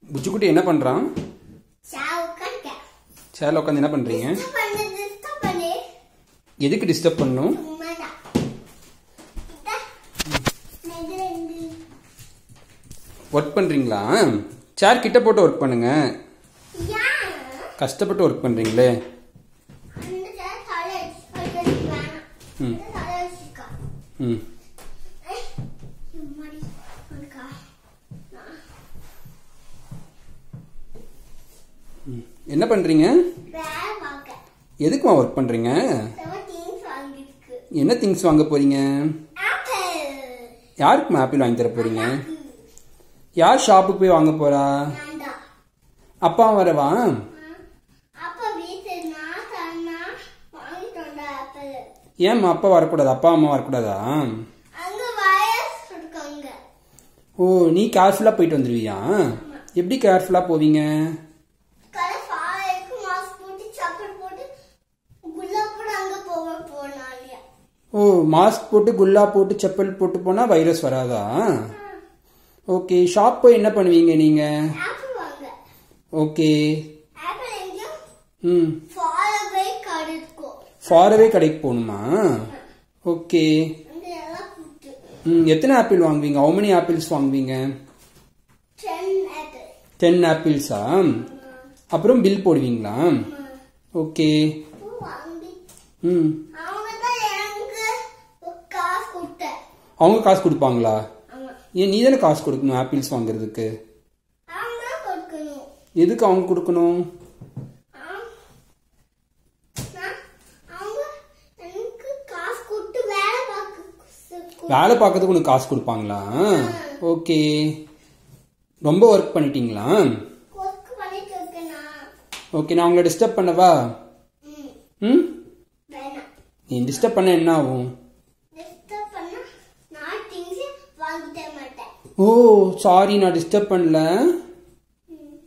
புச்சுக்குட்டி என்ன பண்ணுறான் சாவு கட்ட சேரில் உட்காந்து என்ன பண்ணுறீங்க டிஸ்டர்ப் பண்ணு டிஸ்டர்ப் பண்ணு எதுக்கு டிஸ்டர்ப் பண்ணும் சும்மாதான் இதா நெது ரெண்டு ஒர்க் பண்ணுறீங்களா சேர் கிட்ட போட்டு ஒர்க் பண்ணுங்க ஏன் கஷ்டப்பட்டு ஒர்க் பண்ணுறீங்களே அந்த சார் தலை அடிச்சு வேணாம் ம். இந்த தலை அடிச்சுக்கா ம் இம்மாடி இருக்கா என்ன பண்ணுறீங்க வேற வாங்க எதுக்குமா ஒர்க் பண்ணுறீங்க செவ டீம்ஸ் வாங்கிருக்கு என்ன திங்ஸ் வாங்க போகிறீங்க ஆப்பிள் யாருக்குமா ஆப்பிள் வாங்கி தர போகிறீங்க யார் ஷாப்புக்கு போய் வாங்க போகிறா நான்டா அப்பா வரவா அப்ப வீட்டுல நான் தன்னா வாங்கிட்டு வந்த ஆப்பிள் ஏம்மா அப்பா வரக்கூடாது அப்பா அம்மா வரக்கூடாதா அங்க வயஸ் இருக்காங்க ஓ நீ கேர்ஃபுல்லாக போயிட்டு வந்துடுவியா எப்படி கேர்ஃபுல்லாக போவீங்க கடை ஃபாலைக்கு மாஸ்க் போட்டு சப்பல் போட்டு குல்லா போட்டு அங்க போக போனாலே ஓ மாஸ்க் போட்டு குல்லா போட்டு செப்பல் போட்டு போனால் வைரஸ் வராதா ஓகே ஷாப் போய் என்ன பண்ணுவீங்க நீங்கள் ஆப்பிள் வாங்க ஓகே ஆப்பிள் எங்கேயும் ம் ஃபாலோவே கடை இருக்கும் ஃபாரவே கடைக்கு போகணுமா ஓகே அங்க எல்லாம் கூட்டு ம் எத்தனை ஆப்பிள் வாங்குவீங்க how many ஆப்பிள்ஸ் வாங்குவீங்க டென் ஆப்பிள் டென் ஆப்பிள்ஸா அப்புறம் பில் போடுவீங்களா ஓகே பூ வாங்கி ம் அவங்க தான் எனக்கு ஒரு காசு கொடுத்த அவங்க காசு கொடுப்பாங்களா ஆமா ஏன் நீ தானே காசு கொடுக்கணும் ஆப்பிள்ஸ் வாங்குறதுக்கு அவங்க தான் கொடுக்கணும் எதுக்கு அவங்க கொடுக்கணும் ஆம். நான் அவங்க எனக்கு காசு கொடுத்து வேலை பார்க்க வேலை பார்க்கறதுக்கு உனக்கு காசு கொடுப்பாங்களா ஓகே ரொம்ப ஒர்க் பண்ணிட்டீங்களா ஒர்க் பண்ணிட்டு இருக்கேனா ஓகே நான் உங்களை டிஸ்டர்ப் பண்ணவா ம் ம் வேணாம் நீ டிஸ்டர்ப் பண்ண என்ன ஆகும் டிஸ்டர்ப் பண்ணா நான் திங்ஸ் வாங்கி தர மாட்டேன் ஓ சாரி நான் டிஸ்டர்ப் பண்ணல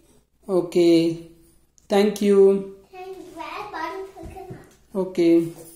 ஓகே தேங்க்யூ எனக்கு வேலை பார்த்துட்டு இருக்கேனா ஓகே